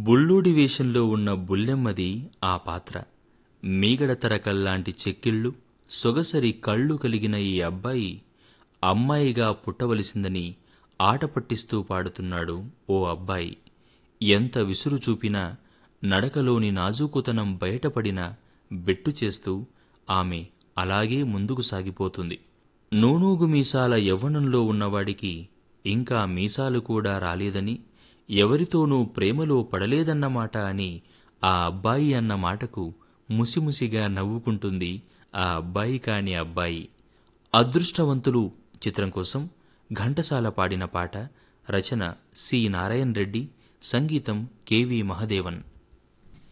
బుల్లోడి వేషంలో ఉన్న బుల్లెమ్మది ఆ పాత్ర మీగడ తరకల్లాంటి చెక్కిళ్ళు సొగసరి కళ్ళు కలిగిన ఈ అబ్బాయి అమ్మాయిగా పుట్టవలసిందని ఆట పట్టిస్తూ పాడుతున్నాడు ఓ అబ్బాయి ఎంత విసురు చూపినా నడకలోని నాజూకుతనం బయటపడినా బెట్టు చేస్తూ ఆమె అలాగే ముందుకు సాగిపోతుంది నూనూగు మీసాల యవ్వనంలో ఉన్నవాడికి ఇంకా మీసాలు కూడా రాలేదని ఎవరితోనూ ప్రేమలో పడలేదన్నమాట అని ఆ అబ్బాయి అన్న మాటకు ముసిముసిగా నవ్వుకుంటుంది ఆ అబ్బాయి కాని అబ్బాయి అదృష్టవంతులు చిత్రం కోసం ఘంటసాల పాడిన పాట రచన సి నారాయణ రెడ్డి సంగీతం కెవి మహదేవన్